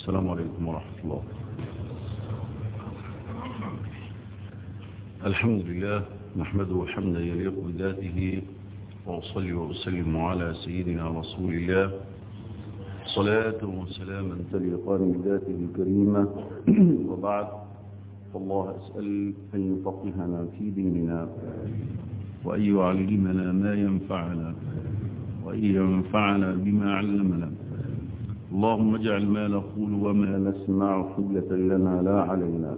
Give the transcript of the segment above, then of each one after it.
السلام عليكم ورحمة الله الحمد لله نحمده حمدا يليق بذاته وأصلي وأسلم على سيدنا رسول الله صلاة وسلاما تليقان بذاته الكريمة وبعد فالله أسأل أن يفقهنا في ديننا وأن يعلمنا ما ينفعنا وأن ينفعنا بما علمنا اللهم اجعل ما نقول وما نسمع حجة لنا لا علينا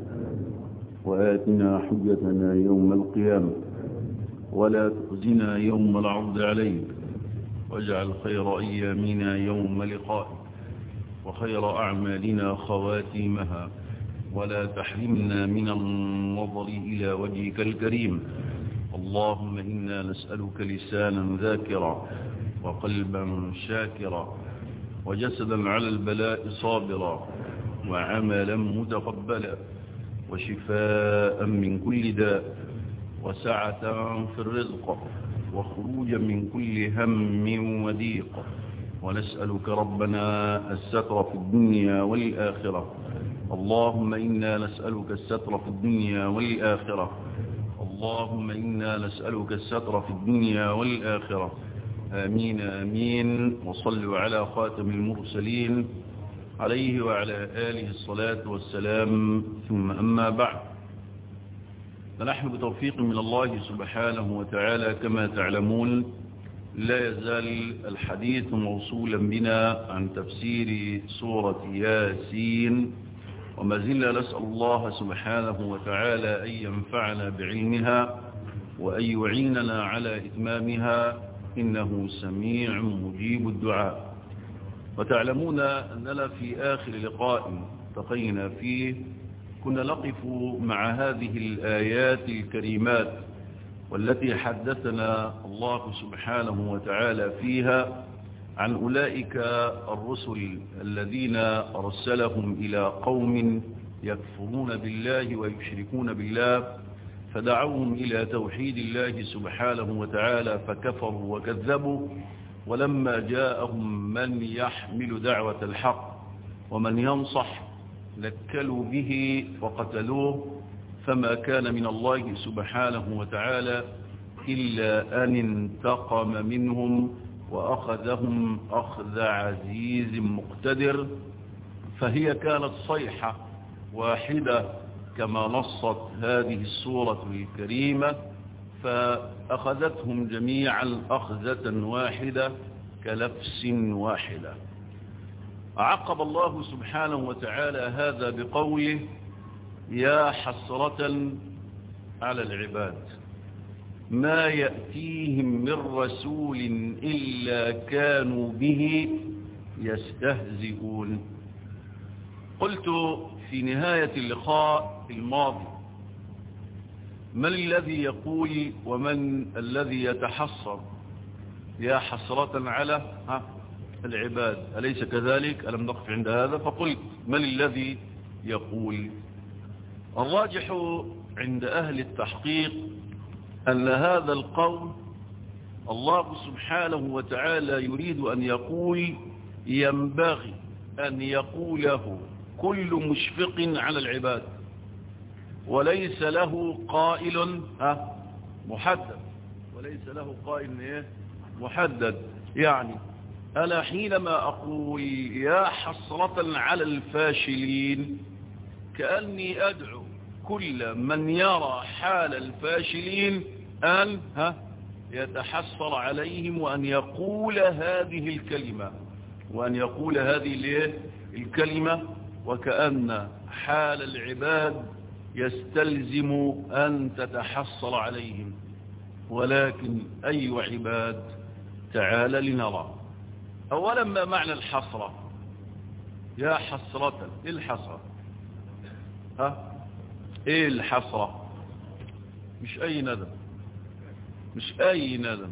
وآتنا حجتنا يوم القيامة ولا تخزنا يوم العرض عليك واجعل خير أيامنا يوم لقائك وخير أعمالنا خواتيمها ولا تحرمنا من النظر إلى وجهك الكريم اللهم إنا نسألك لسانا ذاكرا وقلبا شاكرا وجسدا على البلاء صابرا وعملا متقبلا وشفاء من كل داء وسعة في الرزق وخروجا من كل هم وضيق ونسألك ربنا الستر في الدنيا والآخرة اللهم إنا نسألك الستر في الدنيا والآخرة اللهم إنا نسألك الستر في الدنيا والآخرة آمين آمين وصلوا على خاتم المرسلين عليه وعلى آله الصلاة والسلام ثم أما بعد فنحن بتوفيق من الله سبحانه وتعالى كما تعلمون لا يزال الحديث موصولا بنا عن تفسير سورة ياسين وما زلنا نسأل الله سبحانه وتعالى أن ينفعنا بعلمها وأن يعيننا على إتمامها إنه سميع مجيب الدعاء وتعلمون أننا في آخر لقاء التقينا فيه كنا نقف مع هذه الآيات الكريمات والتي حدثنا الله سبحانه وتعالى فيها عن أولئك الرسل الذين أرسلهم إلى قوم يكفرون بالله ويشركون بالله فدعوهم إلى توحيد الله سبحانه وتعالى فكفروا وكذبوا ولما جاءهم من يحمل دعوة الحق ومن ينصح نكلوا به وقتلوه فما كان من الله سبحانه وتعالى إلا أن انتقم منهم وأخذهم أخذ عزيز مقتدر فهي كانت صيحة واحدة كما نصت هذه السورة الكريمة فأخذتهم جميعا أخذة واحدة كلفس واحدة عقب الله سبحانه وتعالى هذا بقوله يا حسرة على العباد ما يأتيهم من رسول إلا كانوا به يستهزئون قلت في نهاية اللقاء الماضي من الذي يقول ومن الذي يتحسر يا حسرة على ها العباد أليس كذلك ألم نقف عند هذا فقلت من الذي يقول الراجح عند أهل التحقيق أن هذا القول الله سبحانه وتعالى يريد أن يقول ينبغي أن يقوله كل مشفق على العباد وليس له قائل محدد وليس له قائل إيه؟ محدد يعني أنا حينما أقول يا حسرة على الفاشلين كأني أدعو كل من يرى حال الفاشلين أن ها يتحسر عليهم وأن يقول هذه الكلمة وأن يقول هذه الكلمة وكأن حال العباد يستلزم أن تتحسر عليهم ولكن أي عباد تعال لنرى أولا ما معنى الحسرة يا حسرة إيه الحسرة ها ايه الحسرة مش اي ندم مش اي ندم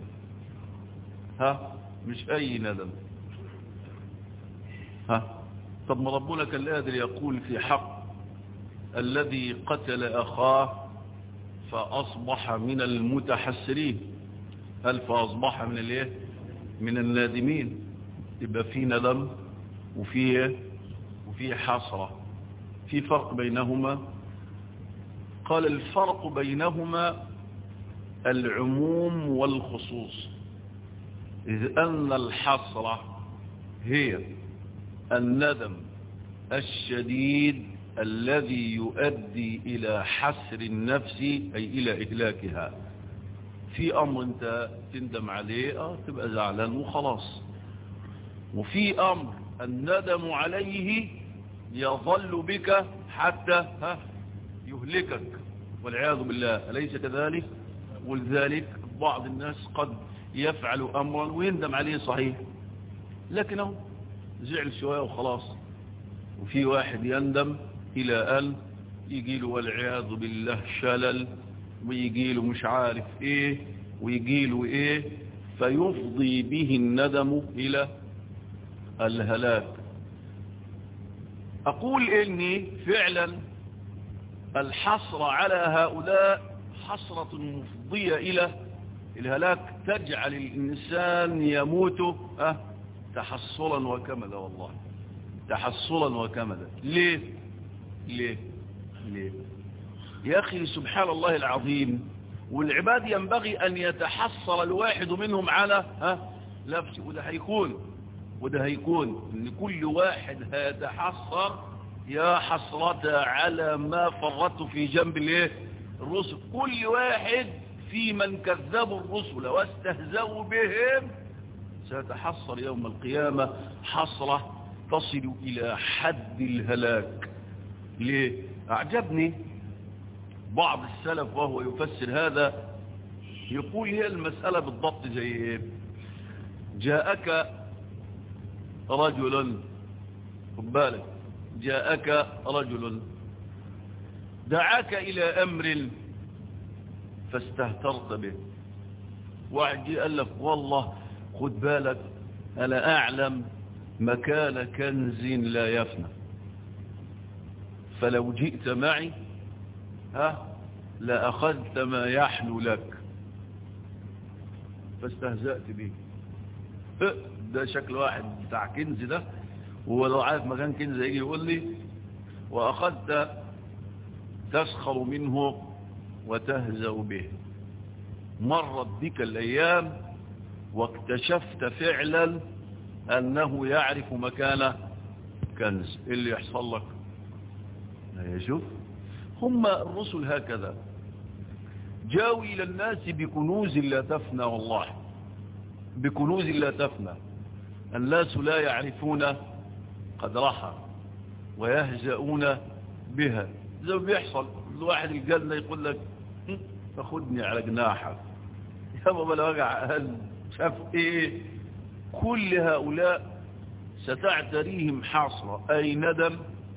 ها مش اي ندم ها طب ما ربنا كان قادر يقول في حق الذي قتل اخاه فاصبح من المتحسرين هل فاصبح من الايه من النادمين يبقى في ندم وفيه وفي حسرة في فرق بينهما قال الفرق بينهما العموم والخصوص إذ أن الحسرة هي الندم الشديد الذي يؤدي إلى حسر النفس أي إلى إهلاكها في أمر أنت تندم عليه آه تبقى زعلان وخلاص وفي أمر الندم عليه يظل بك حتى ها يهلكك والعياذ بالله أليس كذلك ولذلك بعض الناس قد يفعل أمرا ويندم عليه صحيح لكنه زعل شوية وخلاص وفي واحد يندم إلى أن يجي له والعياذ بالله شلل ويجي له مش عارف إيه ويجي له إيه فيفضي به الندم إلى الهلاك أقول إني فعلا الحصر على هؤلاء حصرة مفضية إلى الهلاك تجعل الإنسان يموت أه تحصلا وكملا والله تحصلا وكملا ليه ليه ليه يا أخي سبحان الله العظيم والعباد ينبغي أن يتحصر الواحد منهم على ها نفسه وده هيكون وده هيكون ان كل واحد هيتحصر يا حسرة على ما فرطت في جنب الايه الرسل كل واحد في من كذبوا الرسل واستهزأوا بهم سيتحصر يوم القيامة حصرة تصل إلى حد الهلاك ليه أعجبني بعض السلف وهو يفسر هذا يقول هي المسألة بالضبط زي ايه جاءك رجل خد بالك جاءك رجل دعاك إلى أمر فاستهترت به واحد قال لك والله خد بالك أنا أعلم مكان كنز لا يفنى فلو جئت معي ها لأخذت ما يحلو لك فاستهزأت به ده شكل واحد بتاع كنز ده ولو عارف مكان كنز يجي يقول لي وأخذت تسخر منه وتهزأ به مرت بك الأيام واكتشفت فعلا أنه يعرف مكان كنز إيه اللي يحصل لك لا يشوف هم الرسل هكذا جاءوا إلى الناس بكنوز لا تفنى والله بكنوز لا تفنى الناس لا يعرفون قدرها ويهزؤون بها زي ما بيحصل الواحد الجنة يقول لك تاخدني على جناحك يا بابا لو وجع قلب شاف ايه كل هؤلاء ستعتريهم حاصرة اي ندم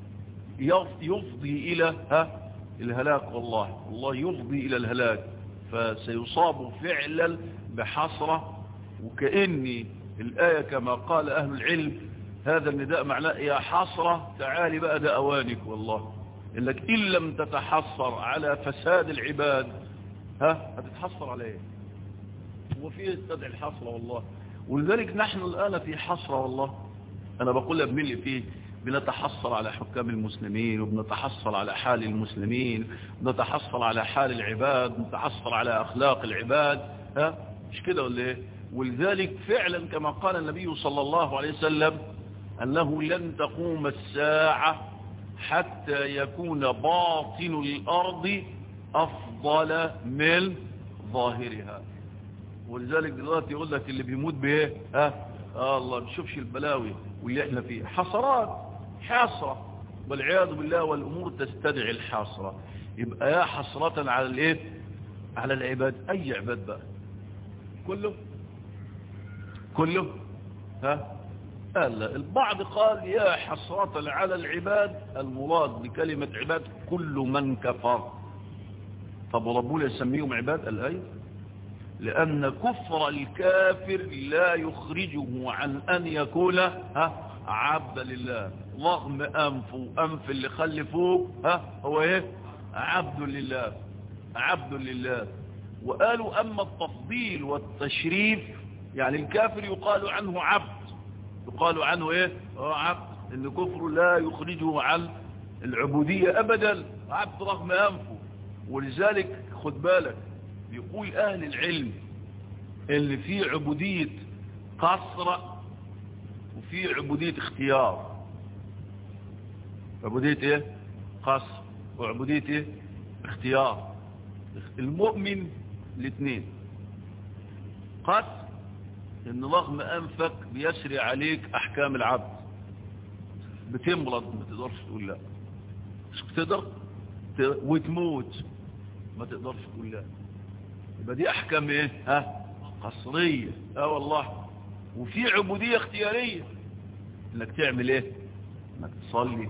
يفضي الى ها الهلاك والله الله يفضي الى الهلاك فسيصاب فعلا بحسرة وكأني الآية كما قال أهل العلم هذا النداء معناه يا حسرة تعالي بقى ده أوانك والله إنك إن لم تتحسر على فساد العباد ها هتتحسر على ايه وفيه استدعي الحسرة والله ولذلك نحن الآن في حسرة والله أنا بقول لك اللي فيه بنتحصل على حكام المسلمين وبنتحصل على حال المسلمين بنتحصل على حال العباد بنتحصل على أخلاق العباد ها مش كده ولا ايه ولذلك فعلا كما قال النبي صلى الله عليه وسلم أنه لن تقوم الساعة حتى يكون باطن الأرض أفضل من ظاهرها ولذلك دلوقتي يقول لك اللي بيموت بايه ها آه الله ما بيشوفش البلاوي واللي احنا فيه حصرات حسرة والعياذ بالله والأمور تستدعي الحسرة يبقى يا حسرة على الايه على العباد اي عباد بقى كله كله ها لا البعض قال يا حسرة على العباد المراد بكلمة عباد كل من كفر طب ربنا يسميهم عباد الآية لأن كفر الكافر لا يخرجه عن أن يكون ها عبد لله رغم أنفه أنف اللي خلفوه ها هو ايه عبد لله عبد لله وقالوا أما التفضيل والتشريف يعني الكافر يقال عنه عبد يقال عنه ايه هو عبد ان كفره لا يخرجه عن العبودية ابدا عبد رغم انفه ولذلك خد بالك بيقول اهل العلم اللي فيه عبودية قصر وفي عبودية اختيار عبودية ايه قصر وعبودية ايه اختيار المؤمن الاثنين قصر ان رغم انفك بيسري عليك احكام العبد بتمرض ما تقدرش تقول لا مش بتقدر وتموت ما تقدرش تقول لا يبقى دي احكام ايه ها قصرية اه والله وفي عبودية اختيارية انك تعمل ايه انك تصلي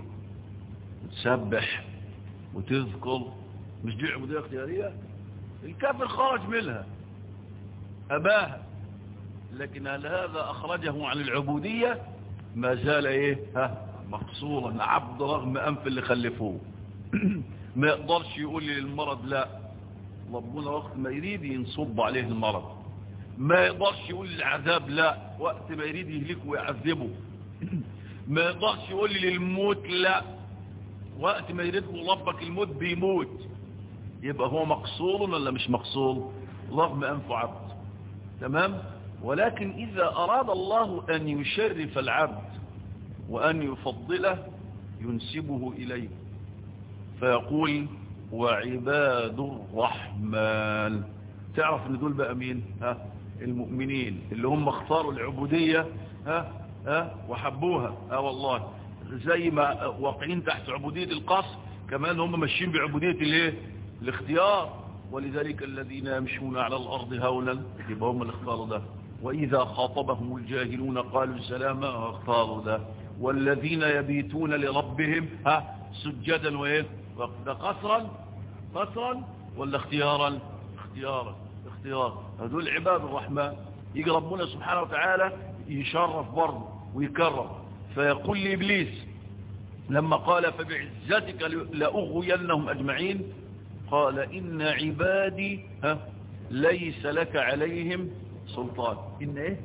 وتسبح وتذكر مش دي عبودية اختيارية الكافر خرج منها اباها لكن هل هذا اخرجه عن العبودية ما زال ايه ها مقصورا عبد رغم انف اللي خلفوه ما يقدرش يقول لي للمرض لا ربنا وقت ما يريد ينصب عليه المرض ما يقدرش يقول للعذاب لا وقت ما يريد يهلكه ويعذبه ما يقدرش يقول لي للموت لا وقت ما يريد ربك الموت بيموت يبقى هو مقصور ولا مش مقصور رغم أنفه عبد تمام ولكن إذا أراد الله أن يشرف العبد وأن يفضله ينسبه إليه فيقول وعباد الرحمن تعرف ان دول بقى مين ها المؤمنين اللي هم اختاروا العبودية ها ها وحبوها اه والله زي ما واقعين تحت عبودية القصر كمان هم ماشيين بعبودية الايه الاختيار ولذلك الذين يمشون على الارض هولا يبقى هم اللي اختاروا ده واذا خاطبهم الجاهلون قالوا سلاما اختاروا ده والذين يبيتون لربهم ها سجدا وايه ده قصرا قصرا ولا اختيارا اختيارا اختيار هذول عباد الرحمن يجي ربنا سبحانه وتعالى يشرف برضه ويكرم فيقول لإبليس لما قال فبعزتك لأغوينهم أجمعين قال إن عبادي ها ليس لك عليهم سلطان إن إيه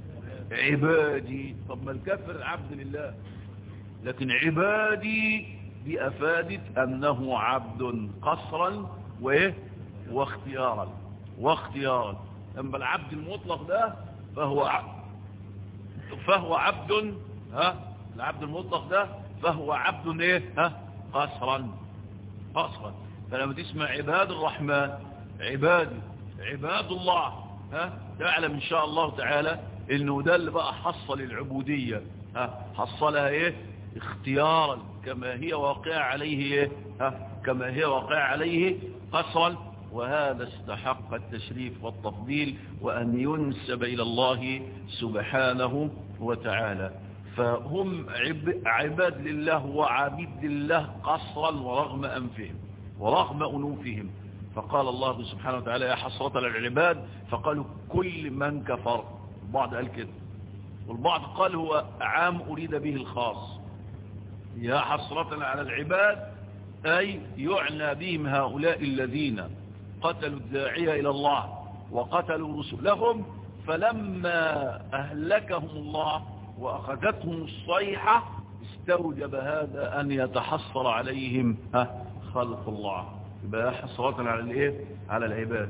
عبادي طب ما الكافر عبد لله لكن عبادي دي أفادت أنه عبد قصرا وإيه واختيارا واختيارا أما العبد المطلق ده فهو عبد فهو عبد ها العبد المطلق ده فهو عبد ايه ها قصرا قصرا فلما تسمع عباد الرحمن عبادي عباد الله ها تعلم ان شاء الله تعالى انه ده اللي بقى حصل العبودية ها حصلها ايه اختيارا كما هي واقعة عليه ايه ها كما هي واقعة عليه قصرا وهذا استحق التشريف والتفضيل وأن ينسب إلى الله سبحانه وتعالى فهم عباد لله وعبيد لله قصرا ورغم أنفهم ورغم أنوفهم فقال الله سبحانه وتعالى يا حسرة للعباد فقالوا كل من كفر البعض قال كده والبعض قال هو عام أريد به الخاص يا حسرة على العباد أي يعنى بهم هؤلاء الذين قتلوا الداعية إلى الله وقتلوا رسلهم فلما أهلكهم الله وأخذتهم الصيحة استوجب هذا أن يتحصر عليهم خلق الله يبقى حسرة على الايه على العباد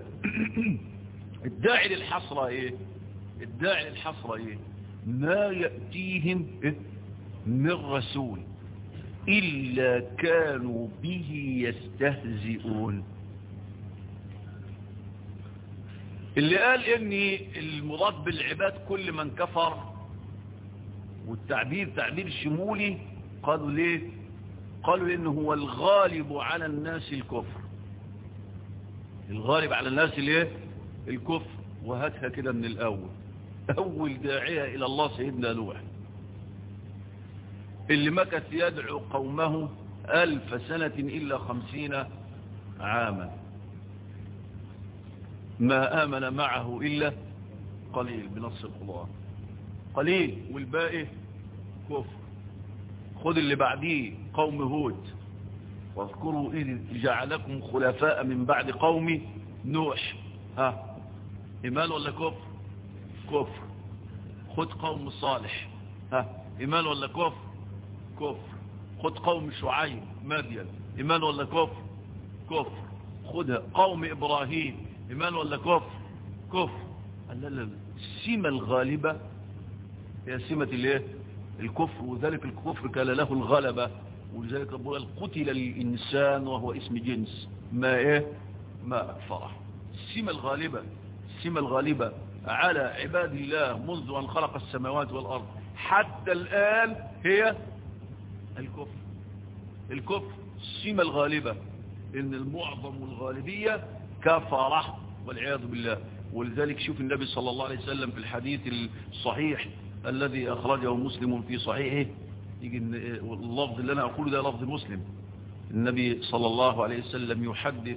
الداعي للحسرة ايه الداعي للحسرة ايه ما يأتيهم إيه؟ من رسول إلا كانوا به يستهزئون اللي قال ان المراد بالعباد كل من كفر والتعبير تعبير شمولي قالوا ليه قالوا لانه هو الغالب على الناس الكفر الغالب على الناس الايه الكفر وهاتها كده من الاول اول داعية الى الله سيدنا نوح اللي مكث يدعو قومه الف سنة الا خمسين عاما ما آمن معه إلا قليل بنص القرآن قليل والباقي كفر خذ اللي بعديه قوم هود واذكروا إذ جعلكم خلفاء من بعد قوم نوح ها إيمان ولا كفر كفر خذ قوم صالح ها إيمان ولا كفر كفر خد قوم شعيب ماديا إيمان ولا كفر كفر خدها قوم إبراهيم إيمان ولا كفر كفر لا لا السمة الغالبة هي سمة الايه الكفر وذلك الكفر كان له الغلبة ولذلك ربنا قتل الإنسان وهو اسم جنس ما ايه ما أكفره السمة الغالبة السمة الغالبة على عباد الله منذ أن خلق السماوات والأرض حتى الآن هي الكفر الكفر السمة الغالبة إن المعظم والغالبية كفرة والعياذ بالله ولذلك شوف النبي صلى الله عليه وسلم في الحديث الصحيح الذي أخرجه مسلم في صحيحه يجي اللفظ اللي أنا أقوله ده لفظ مسلم النبي صلى الله عليه وسلم يحدث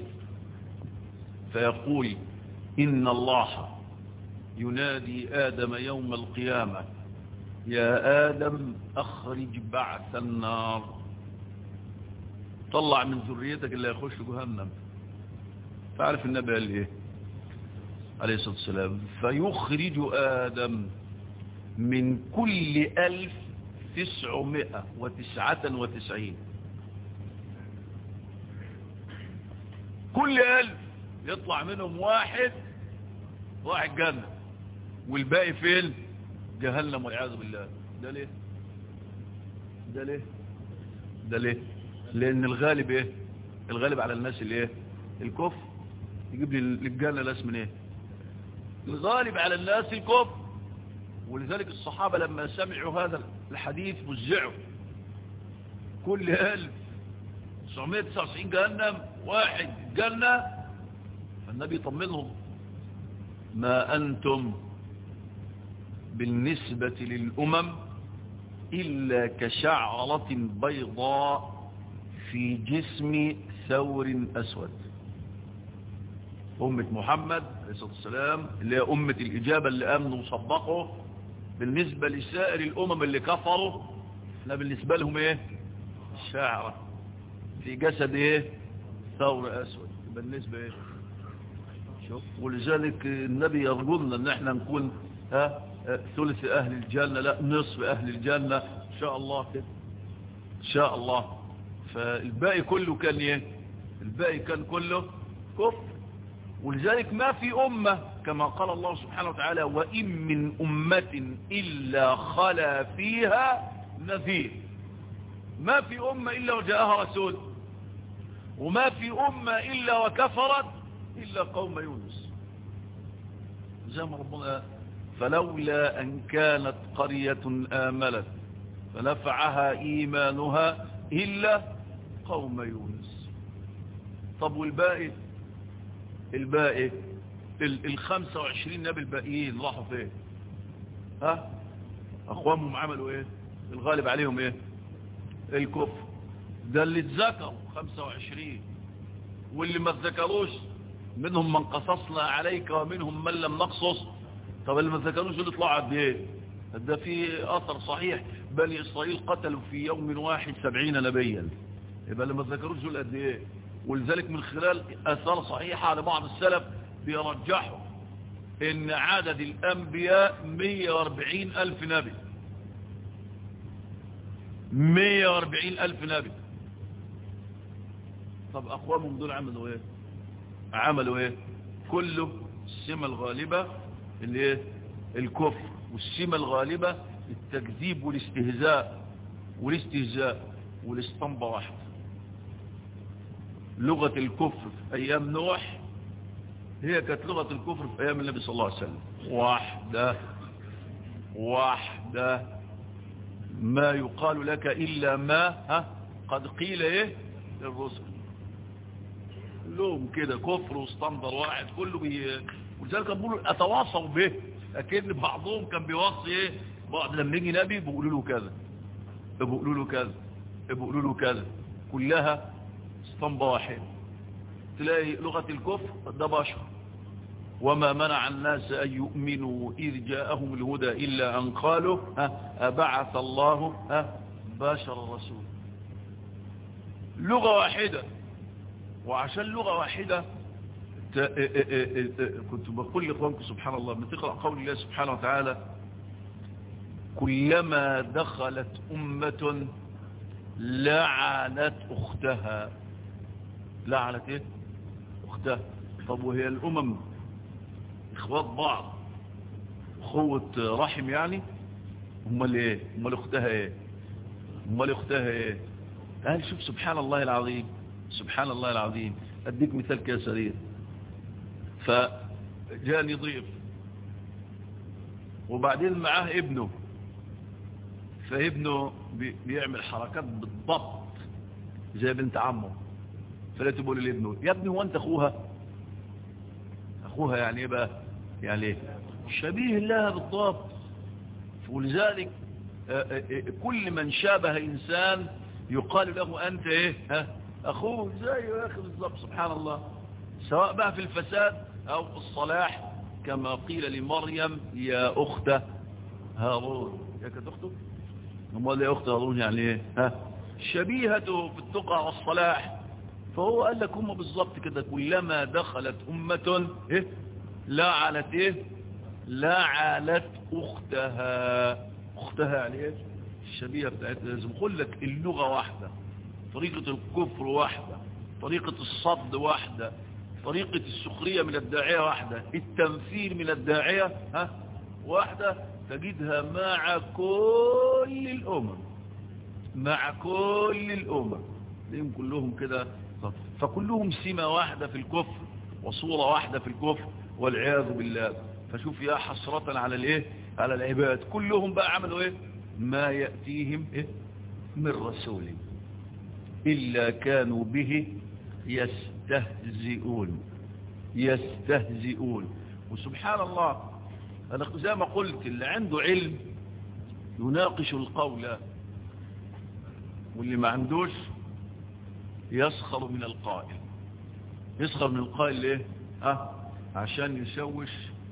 فيقول إن الله ينادي آدم يوم القيامة يا آدم أخرج بعث النار طلع من ذريتك اللي يخش جهنم فعرف النبي قال ايه عليه الصلاة والسلام فيخرج آدم من كل ألف تسعمائة وتسعة وتسعين كل ألف يطلع منهم واحد واحد جنة والباقي فين جهنم والعياذ بالله ده ليه ده ليه ده ليه لان الغالب ايه الغالب على الناس اللي ايه الكفر يجيب لي للجنة لاس من ايه الغالب على الناس الكفر ولذلك الصحابة لما سمعوا هذا الحديث مزعوا كل ألف 999 جهنم واحد جنة فالنبي طمنهم ما أنتم بالنسبة للأمم إلا كشعرة بيضاء في جسم ثور أسود أمة محمد عليه الصلاة والسلام اللي هي أمة الإجابة اللي أمنوا وصدقوا بالنسبة لسائر الأمم اللي كفروا احنا بالنسبة لهم ايه شعرة في جسد ايه ثور أسود بالنسبة ايه شوف ولذلك النبي يرجونا ان احنا نكون ها ثلث اهل الجنة لا نصف اهل الجنة ان شاء الله كده ان شاء الله فالباقي كله كان ايه الباقي كان كله كفر ولذلك ما في أمة كما قال الله سبحانه وتعالى وإن من أمة إلا خلا فيها نذير ما في أمة إلا وجاءها رسول وما في أمة إلا وكفرت إلا قوم يونس زي ما ربنا فلولا أن كانت قرية آملت فنفعها إيمانها إلا قوم يونس طب والباقي الباقي ال 25 نبي الباقيين راحوا فين ها اخوانهم عملوا ايه الغالب عليهم ايه الكفر ده اللي اتذكروا 25 واللي ما اتذكروش منهم من قصصنا عليك ومنهم من لم نقصص طب اللي ما اتذكروش دول يطلعوا قد ايه ده في اثر صحيح بني اسرائيل قتلوا في يوم واحد سبعين نبيا يبقى اللي ما اتذكروش دول قد ايه ولذلك من خلال اثار صحيحة لبعض السلف بيرجحوا ان عدد الانبياء 140 الف نبي 140 الف نبي طب اقوامهم دول عملوا ايه عملوا ايه كله السمة الغالبة اللي ايه الكفر والسمة الغالبة التكذيب والاستهزاء والاستهزاء والاسطنبة واحدة لغة الكفر في ايام نوح هي كانت لغة الكفر في ايام النبي صلى الله عليه وسلم واحدة واحدة ما يقال لك الا ما ها قد قيل ايه للرسل لهم كده كفر وستاندر واحد كله بي ولذلك بيقولوا اتواصوا به لكن بعضهم كان بيوصي ايه بعض لما يجي نبي بيقولوا له كذا بيقولوا له كذا بيقولوا له كذا كلها اسطمبة واحد تلاقي لغة الكفر ده بشر وما منع الناس أن يؤمنوا إذ جاءهم الهدى إلا أن قالوا أبعث الله بشر رسول لغة واحدة وعشان لغة واحدة كنت بقول لإخوانكم سبحان الله من تقرأ قول الله سبحانه وتعالى كلما دخلت أمة لعنت اختها لعنت ايه اختها طب وهي الامم اخوات بعض اخوة رحم يعني امال ايه امال اختها ايه امال اختها ايه قال شوف سبحان الله العظيم سبحان الله العظيم اديك مثال كده سريع فجاني ضيف وبعدين معاه ابنه فابنه بيعمل حركات بالضبط زي بنت عمه فلا تقول لابنه يا ابني هو انت اخوها اخوها يعني ايه بقى يعني ايه شبيه لها بالضبط ولذلك كل من شابه انسان يقال له انت ايه ها اخوه زيه يا اخي بالضبط سبحان الله سواء بقى في الفساد او في الصلاح كما قيل لمريم يا اخت هارون يا كانت اخته امال يا اخت هارون يعني ايه ها شبيهته في التقى والصلاح فهو قال لك هم بالضبط كده كلما دخلت امه ايه لعنت ايه لعنت اختها اختها يعني ايه الشبيهه بتاعتها لازم اقول لك اللغه واحده طريقه الكفر واحده طريقه الصد واحده طريقة السخرية من الداعية واحدة التمثيل من الداعية ها واحدة تجدها مع كل الأمم مع كل الأمم لهم كلهم كده فكلهم سمة واحدة في الكفر وصورة واحدة في الكفر والعياذ بالله فشوف يا حسرة على الايه على العباد كلهم بقى عملوا ايه ما يأتيهم ايه من رسول إلا كانوا به يستهزئون يستهزئون وسبحان الله أنا زي ما قلت اللي عنده علم يناقش القول واللي ما عندوش يسخر من القائل يسخر من القائل ليه اه عشان يشوش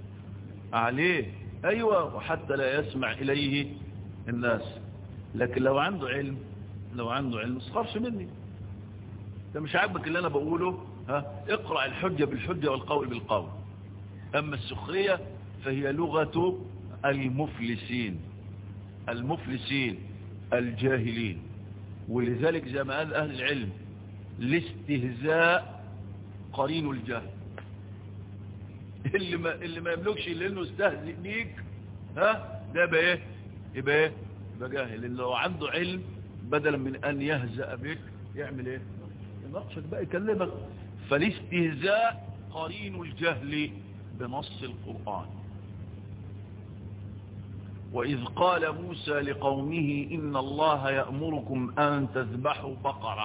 عليه ايوه وحتى لا يسمع اليه الناس لكن لو عنده علم لو عنده علم اسخرش مني ده مش عاجبك اللي انا بقوله ها اقرأ الحجة بالحجة والقول بالقول اما السخرية فهي لغة المفلسين المفلسين الجاهلين ولذلك زي ما قال اهل العلم الاستهزاء قرين الجهل اللي ما اللي ما يملكش الا انه يستهزئ بيك ها ده يبقى ايه يبقى ايه يبقى جاهل اللي لو عنده علم بدلا من ان يهزأ بك يعمل ايه يناقشك بقى يكلمك فالاستهزاء قرين الجهل بنص القرآن وإذ قال موسى لقومه إن الله يأمركم أن تذبحوا بقرة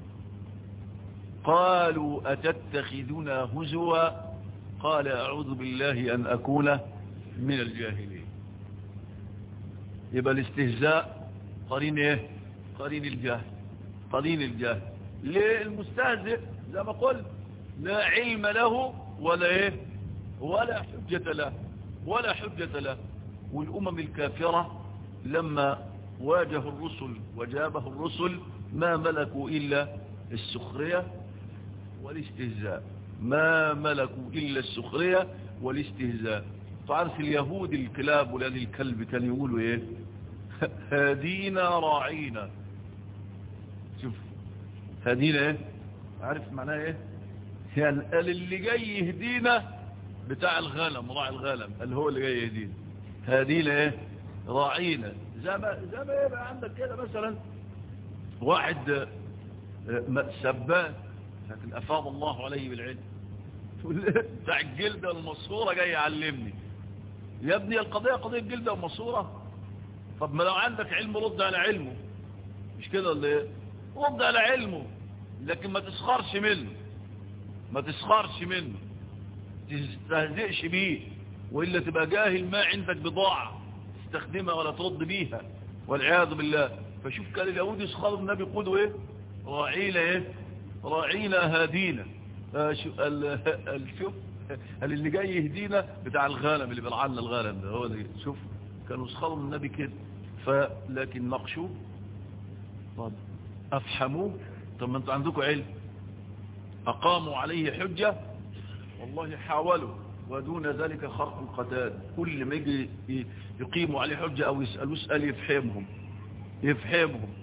قالوا أتتخذنا هزوا قال أعوذ بالله أن أكون من الجاهلين يبقى الاستهزاء قرين ايه قرين الجهل قرين الجهل ليه المستهزئ زي ما قلت لا علم له ولا ايه ولا حجة له ولا حجة له والأمم الكافرة لما واجه الرسل وجابه الرسل ما ملكوا إلا السخرية والاستهزاء ما ملكوا إلا السخرية والاستهزاء تعرف اليهود الكلاب ولاد الكلب كانوا يقولوا ايه هدينا راعينا شوف هدينا ايه عارف معناه ايه يعني قال اللي جاي يهدينا بتاع الغنم راعي الغنم قال هو اللي جاي يهدينا هدينا ايه راعينا زي ما زي ما يبقى عندك كده مثلا واحد سبان لكن افاض الله عليه بالعلم بتاع الجلده المصوره جاي يعلمني يا ابني القضيه قضيه جلده ومصوره طب ما لو عندك علم رد على علمه مش كده ولا ايه رد على علمه لكن ما تسخرش منه ما تسخرش منه تستهزئش بيه وإلا تبقى جاهل ما عندك بضاعة تستخدمها ولا ترد بيها والعياذ بالله فشوف كان اليهود يسخروا النبي يقولوا ايه راعينا ايه راعينا هادينا شوف اللي جاي يهدينا بتاع الغنم اللي بيلعنا الغنم ده هو ده شوف كانوا يسخروا من النبي كده فلكن نقشوا طب افحموه طب ما انتوا عندكم علم اقاموا عليه حجة والله حاولوا ودون ذلك خرق القتال كل ما يجي يقيموا عليه حجة او يسألوا اسأل يفحمهم يفحمهم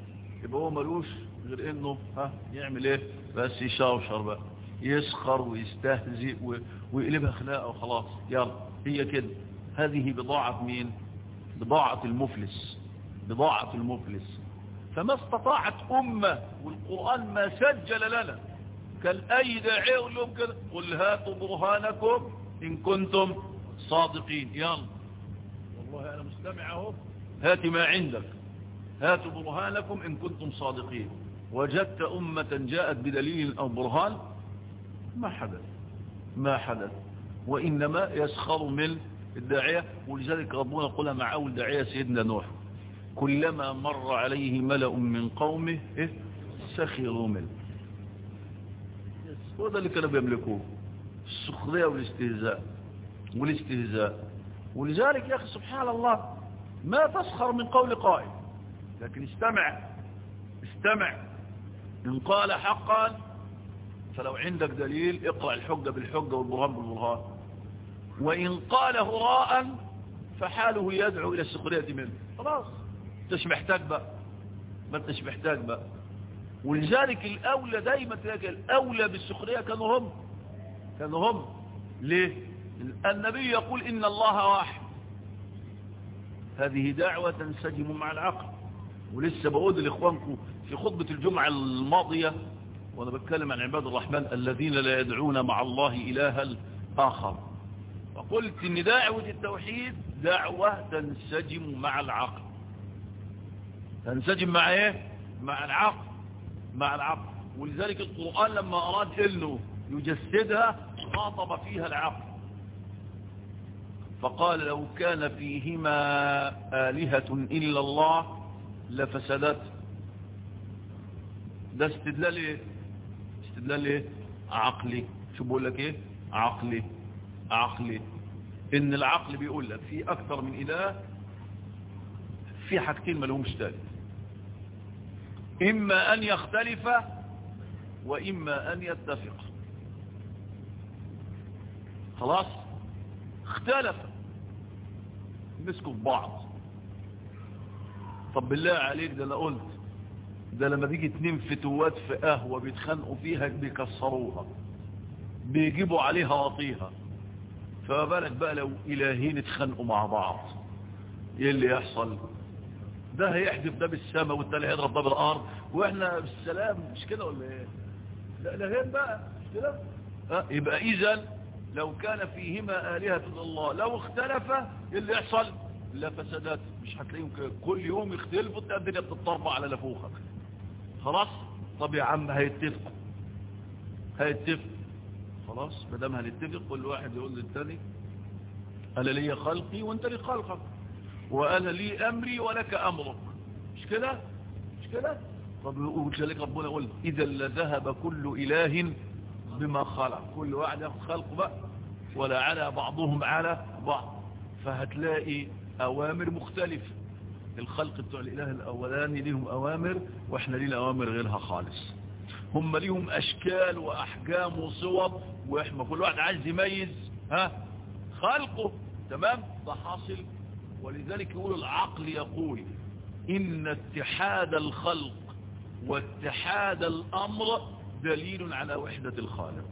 يبقى هو ملوش غير انه ها يعمل ايه بس يشاوشر بقى يسخر ويستهزئ ويقلبها خناقه وخلاص يلا هي كده هذه بضاعة مين بضاعة المفلس بضاعة المفلس فما استطاعت أمة والقرآن ما سجل لنا كان أي داعي يقول لهم كده قل هاتوا برهانكم إن كنتم صادقين يلا والله أنا مستمع اهو هات ما عندك هاتوا برهانكم إن كنتم صادقين وجدت أمة جاءت بدليل أو برهان ما حدث ما حدث وإنما يسخر من الداعية ولذلك ربنا قال مع أول داعية سيدنا نوح كلما مر عليه ملأ من قومه إيه؟ سخروا منه هو ده اللي كانوا بيملكوه السخرية والاستهزاء والاستهزاء ولذلك يا أخي سبحان الله ما تسخر من قول قائل لكن استمع استمع إن قال حقا فلو عندك دليل اقرأ الحجة بالحجة والبرهان بالبرهان وإن قال هراء فحاله يدعو إلى السخرية منه خلاص انتش محتاج بقى ما انتش محتاج بقى ولذلك الأولى دايما تلاقي الأولى بالسخرية كانوا هم كانوا هم ليه النبي يقول إن الله واحد هذه دعوة تنسجم مع العقل ولسه بقول لإخوانكم في خطبة الجمعة الماضية وأنا بتكلم عن عباد الرحمن الذين لا يدعون مع الله إلها آخر وقلت إن دعوة التوحيد دعوة تنسجم مع العقل تنسجم مع إيه؟ مع العقل مع العقل ولذلك القرآن لما أراد إنه يجسدها خاطب فيها العقل فقال لو كان فيهما آلهة إلا الله لفسدت ده استدلال ايه استدلال ايه عقلي شو بقول لك ايه عقلي عقلي ان العقل بيقول لك في اكثر من اله في حاجتين ما لهمش ثالث اما ان يختلف واما ان يتفق خلاص اختلف مسكوا في بعض طب بالله عليك ده انا قلت ده لما بيجي اتنين فتوات في قهوة بيتخانقوا فيها بيكسروها بيجيبوا عليها وطيها فما بالك بقى لو الهين اتخانقوا مع بعض ايه اللي يحصل ده هيحدف ده بالسماء والتاني هيضرب ده بالارض واحنا بالسلام مش كده ولا ايه لا الهين بقى مش كده اه يبقى اذا لو كان فيهما آلهة إلا الله لو اختلفا ايه اللي يحصل لا فسدات مش هتلاقيهم كل يوم يختلفوا تلاقي الدنيا بتتطربع على لفوخك خلاص طب يا عم هيتفقوا هيتفقوا خلاص ما دام هنتفق كل واحد يقول للتاني انا لي خلقي وانت لي خلقك وانا لي امري ولك امرك مش كده مش كده طب وكذلك ربنا يقول اذا لذهب كل اله بما خلق كل واحد ياخد خلقه بقى ولا على بعضهم على بعض فهتلاقي اوامر مختلفه الخلق بتوع الاله الاولاني ليهم اوامر واحنا لينا اوامر غيرها خالص هم ليهم اشكال واحجام وصور واحنا كل واحد عايز يميز ها خلقه تمام ده حاصل ولذلك يقول العقل يقول ان اتحاد الخلق واتحاد الامر دليل على وحدة الخالق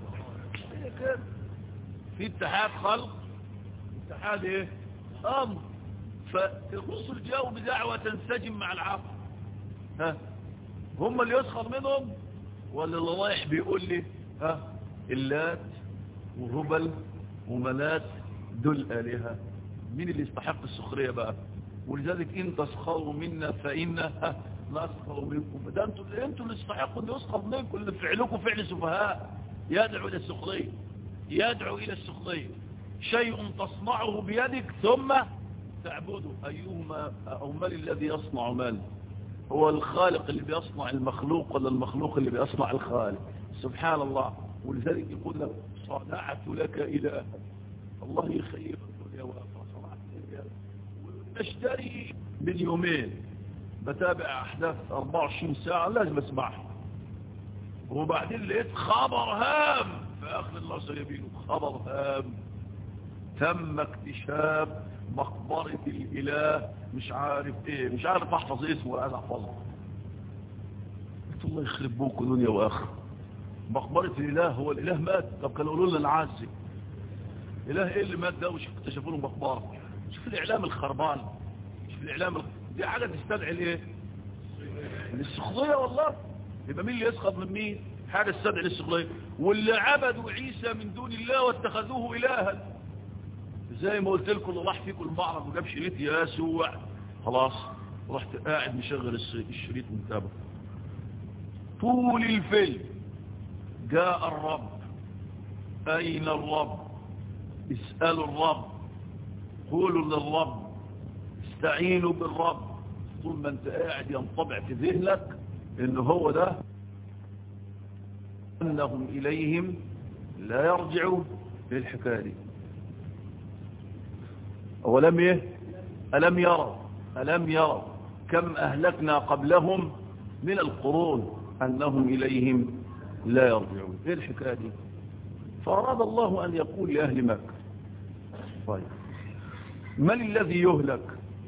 في اتحاد خلق اتحاد ايه امر فالرسل جاءوا بدعوة تنسجم مع العقل ها هم اللي يسخر منهم ولا اللي رايح بيقول لي ها اللات وهبل ومنات دول آلهة مين اللي يستحق السخرية بقى ولذلك ان تسخروا منا فإنا نسخر منكم ده انتوا اللي انتوا اللي تستحقوا ان يسخر منكم اللي فعلكم فعل سفهاء يدعو الى السخرية يدعو الى السخرية شيء تصنعه بيدك ثم تعبده أيهما أو من الذي يصنع من هو الخالق اللي بيصنع المخلوق ولا المخلوق اللي بيصنع الخالق سبحان الله ولذلك يقول لك صنعت لك إله الله يخير الدنيا وصنعت لك نشتري من يومين بتابع أحداث 24 ساعة لازم أسمعها وبعدين لقيت خبر هام في آخر الله سيبينه خبر هام تم اكتشاف مقبرة الإله مش عارف ايه مش عارف احفظ اسمه ولا احفظه قلت الله يخرب بوكم دنيا واخره مقبرة الاله هو الاله مات طب كانوا يقولوا لنا العزي اله ايه اللي مات ده وش اكتشفوا له مقبره شوف الاعلام الخربان شوف الاعلام الخ... دي حاجه تستدعي الايه السخريه والله يبقى مين اللي يسخط من مين حاجه تستدعي السخريه واللي عبدوا عيسى من دون الله واتخذوه الها زي ما قلت لكم اللي راح فيكم المعرض وجاب شريط يسوع خلاص رحت قاعد مشغل الشريط متابع طول الفيلم جاء الرب أين الرب اسألوا الرب قولوا للرب استعينوا بالرب طول ما انت قاعد ينطبع في ذهنك ان هو ده انهم اليهم لا يرجعوا للحكايه دي أولم يه ألم يروا ألم يروا كم أهلكنا قبلهم من القرون أنهم إليهم لا يرجعون إيه الحكاية دي فأراد الله أن يقول لأهل مكة طيب من الذي يهلك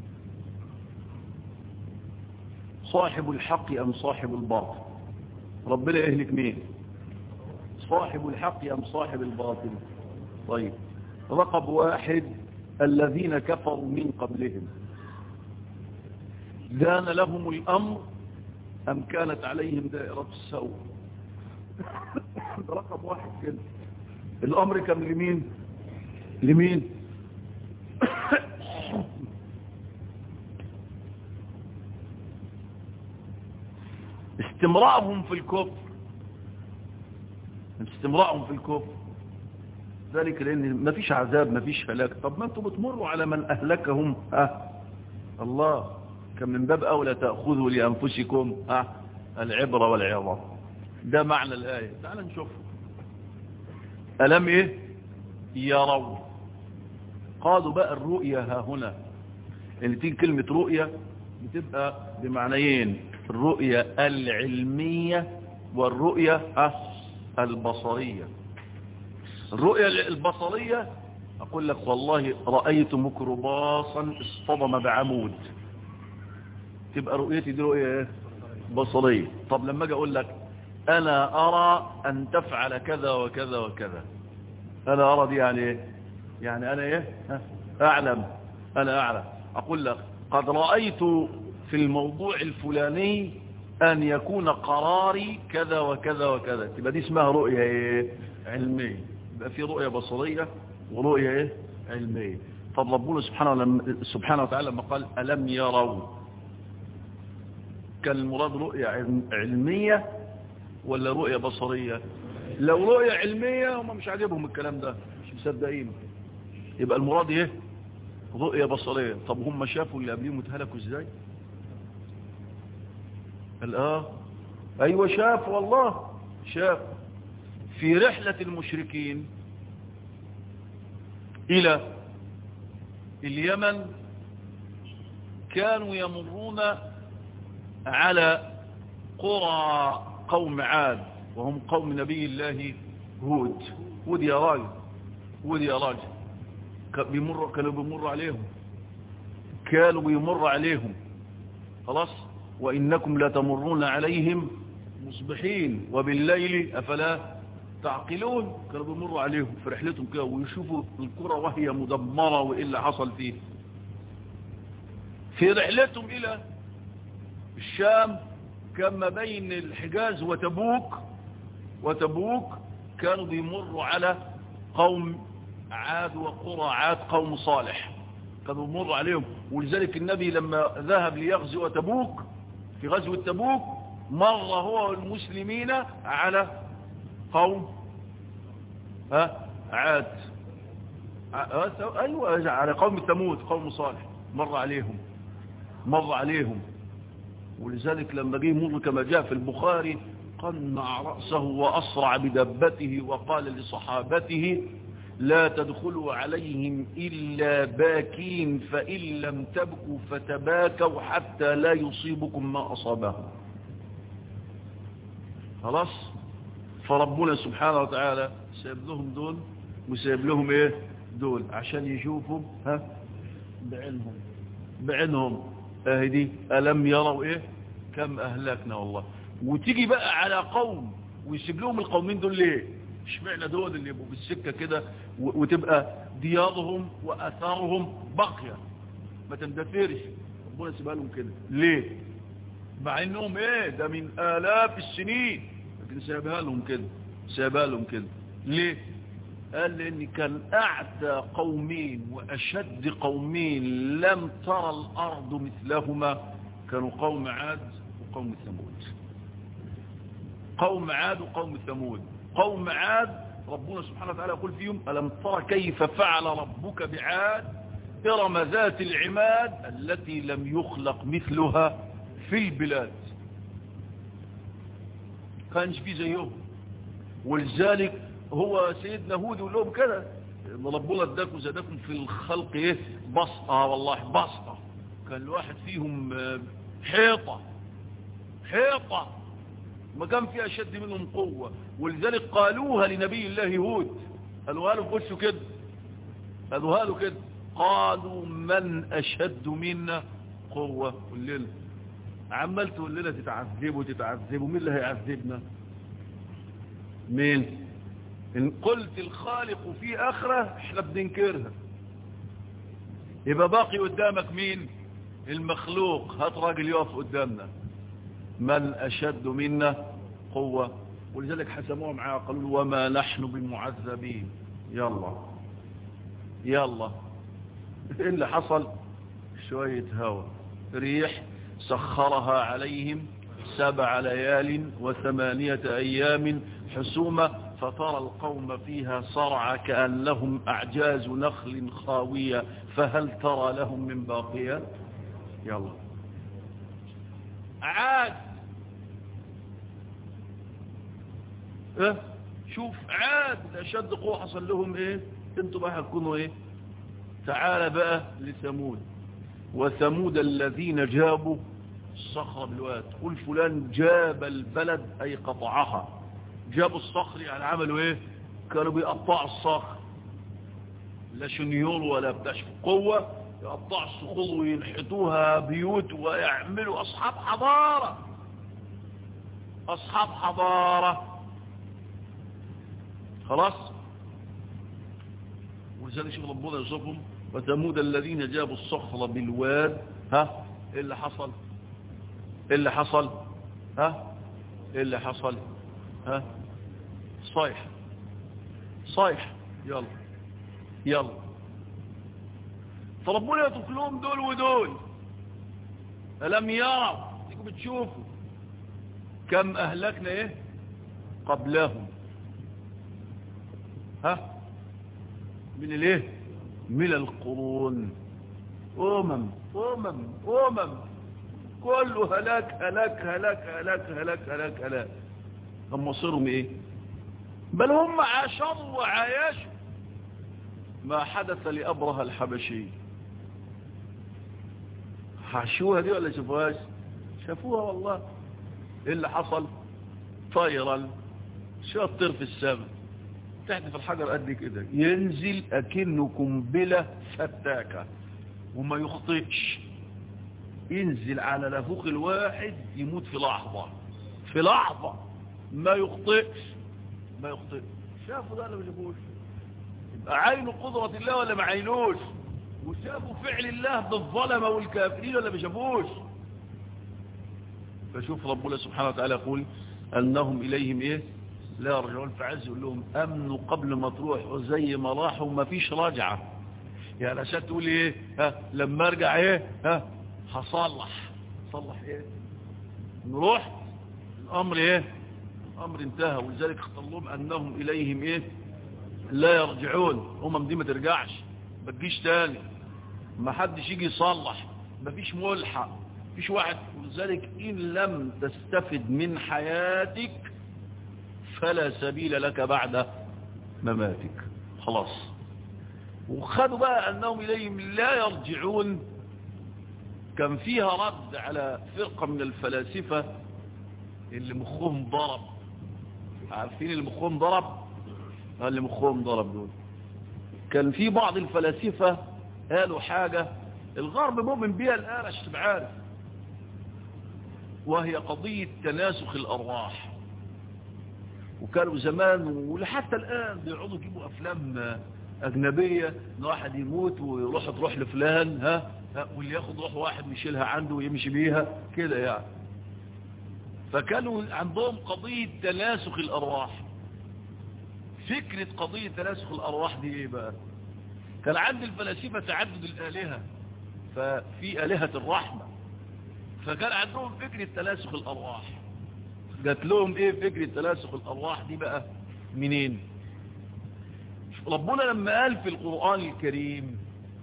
صاحب الحق أم صاحب الباطل ربنا يهلك مين صاحب الحق أم صاحب الباطل طيب رقب واحد الذين كفروا من قبلهم دان لهم الأمر أم كانت عليهم دائرة السوء رقم واحد كده الأمر كان لمين لمين استمرارهم في الكفر استمرارهم في الكفر ذلك لأن ما فيش عذاب ما فيش هلاك طب ما انتم بتمروا على من أهلكهم ها الله كان من باب أولى تأخذوا لأنفسكم ها العبرة والعظة ده معنى الآية تعال نشوف ألم إيه يروا قالوا بقى الرؤية ها هنا اللي تيجي كلمة رؤية بتبقى بمعنيين الرؤية العلمية والرؤية البصرية الرؤية البصرية أقول لك والله رأيت ميكروباصا اصطدم بعمود تبقى رؤيتي دي رؤية بصرية طب لما أجي أقول لك أنا أرى أن تفعل كذا وكذا وكذا أنا أرى دي يعني إيه يعني أنا إيه أعلم أنا أعلم أقول لك قد رأيت في الموضوع الفلاني أن يكون قراري كذا وكذا وكذا تبقى دي اسمها رؤية إيه علمية يبقى في رؤية بصرية ورؤية إيه علمية طب ربنا سبحانه, سبحانه وتعالى لما قال ألم يروا كان المراد رؤية علمية ولا رؤية بصرية لو رؤية علمية هم مش عاجبهم الكلام ده مش مصدقين يبقى المراد ايه رؤية بصرية طب هم شافوا اللي قبليهم اتهلكوا ازاي قال اه ايوه شاف والله شاف في رحلة المشركين الى اليمن كانوا يمرون على قرى قوم عاد وهم قوم نبي الله هود هود يا راجل هود يا راجل بيمر كانوا بيمر عليهم كانوا بيمر عليهم خلاص وإنكم لتمرون عليهم مصبحين وبالليل أفلا تعقلون كانوا بيمروا عليهم في رحلتهم كده ويشوفوا الكرة وهي مدمرة وإيه اللي حصل فيه في رحلتهم إلى الشام كما بين الحجاز وتبوك وتبوك كانوا بيمروا على قوم عاد وقرى عاد قوم صالح كانوا بيمروا عليهم ولذلك النبي لما ذهب ليغزو تبوك في غزوة تبوك مر هو والمسلمين على قوم ها عاد ايوه على قوم ثمود قوم صالح مر عليهم مر عليهم ولذلك لما جه يمر كما جاء في البخاري قنع رأسه وأسرع بدبته وقال لصحابته لا تدخلوا عليهم إلا باكين فإن لم تبكوا فتباكوا حتى لا يصيبكم ما أصابهم خلاص فربنا سبحانه وتعالى سيب لهم دول وسيب لهم ايه دول عشان يشوفوا ها بعينهم بعينهم اهدي ألم يروا ايه كم أهلكنا والله وتيجي بقى على قوم ويسيب لهم القومين دول ليه اشمعنى دول اللي يبقوا في السكة كده وتبقى ديارهم وأثارهم باقية ما تندثرش ربنا يسيبها لهم كده ليه مع انهم ايه ده من آلاف السنين لكن سيبها لهم كده سيبها لهم كده ليه قال لان كان اعتى قومين واشد قومين لم ترى الارض مثلهما كانوا قوم عاد وقوم ثمود قوم عاد وقوم ثمود قوم عاد ربنا سبحانه وتعالى يقول فيهم ألم ترى كيف فعل ربك بعاد إرم ذات العماد التي لم يخلق مثلها في البلاد كانش في زيهم ولذلك هو سيدنا هود يقول لهم كده ربنا اداكم زادكم في الخلق ايه بسطة والله بسطة كان الواحد فيهم حيطة حيطة ما كان في أشد منهم قوة ولذلك قالوها لنبي الله هود قالوها له خشوا كده قالوها له كده قالوا من أشد منا قوة قل لنا عمال تقول لنا تتعذبوا تتعذبوا مين اللي هيعذبنا مين إن قلت الخالق في آخرة احنا بننكرها يبقى باقي قدامك مين المخلوق هات راجل يقف قدامنا من أشد منا قوة ولذلك حسموها معاه قالوا وما نحن بمعذبين يلا يلا ايه اللي حصل شوية هوا ريح سخرها عليهم سبع ليال وثمانية أيام حسومة فترى القوم فيها صرع كأنهم أعجاز نخل خاوية فهل ترى لهم من باقية يلا عاد اه شوف عاد أشد قوة حصل لهم ايه انتوا بقى هتكونوا ايه تعال بقى لثمود وثمود الذين جابوا الصخرة بالواد قل فلان جاب البلد أي قطعها جابوا الصخر يعني عملوا ايه كانوا بيقطعوا الصخر لا شنيور ولا بتاش قوة يقطعوا الصخور وينحتوها بيوت ويعملوا أصحاب حضارة أصحاب حضارة خلاص ولذلك شوف ربنا يوصفهم وثمود الذين جابوا الصخر بالواد ها ايه اللي حصل ايه اللي حصل ها ايه اللي حصل ها صيح صيح يلا يلا فربنا يترك لهم دول ودول ألم يروا تيجوا بتشوفوا كم أهلكنا إيه قبلهم ها من الايه من القرون أمم أمم أمم كله هلاك هلاك هلاك هلاك هلاك هلاك هلاك هم مصيرهم ايه بل هم عاشروا وعايشوا ما حدث لأبرهة الحبشي حشوها دي ولا شافوهاش شافوها والله ايه اللي حصل طيرا شاطر في السماء تحت في الحجر قد كده ينزل اكنه قنبله فتاكه وما يخطئش ينزل على نافوخ الواحد يموت في لحظة في لحظة ما يخطئش ما يخطئش شافوا ده ولا ما شافوش يبقى عينوا قدرة الله ولا ما عينوش وشافوا فعل الله بالظلمة والكافرين ولا ما شافوش فشوف ربنا سبحانه وتعالى يقول أنهم إليهم إيه لا يرجعون فعز يقول لهم أمنوا قبل ما تروح وزي ما راحوا ما فيش راجعة يعني عشان تقول إيه ها لما أرجع إيه ها هصلح صلح إيه نروح الأمر إيه الأمر انتهى ولذلك اختار لهم أنهم إليهم إيه لا يرجعون أمم دي ما ترجعش ما تجيش تاني ما حدش يجي يصلح ما فيش ملحق فيش واحد ولذلك إن لم تستفد من حياتك فلا سبيل لك بعد مماتك خلاص وخدوا بقى أنهم إليهم لا يرجعون كان فيها رد على فرقة من الفلاسفة اللي مخهم ضرب عارفين اللي مخهم ضرب اللي مخهم ضرب دول كان في بعض الفلاسفة قالوا حاجة الغرب مؤمن بيها الآن عشان تبقى عارف وهي قضية تناسخ الأرواح وكانوا زمان ولحتى الآن بيقعدوا يجيبوا أفلام أجنبية إن واحد يموت ويروح تروح لفلان ها, ها واللي ياخد روح واحد يشيلها عنده ويمشي بيها كده يعني فكانوا عندهم قضية تناسخ الأرواح فكرة قضية تناسخ الأرواح دي إيه بقى كان عند الفلاسفة تعدد الآلهة ففي آلهة الرحمة فكان عندهم فكرة تناسخ الأرواح جات لهم إيه فكرة تناسخ الأرواح دي بقى منين ربنا لما قال في القرآن الكريم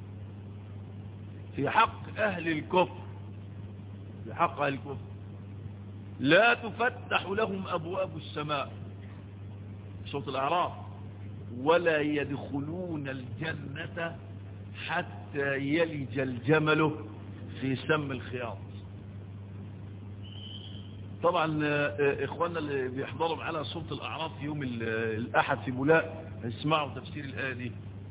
في حق أهل الكفر في حق أهل الكفر لا تفتح لهم أبواب السماء صوت الأعراف ولا يدخلون الجنة حتى يلج الجمل في سم الخياط طبعا إخواننا اللي بيحضروا معنا صوت الأعراف يوم الأحد في بولاء اسمعوا تفسير الآية دي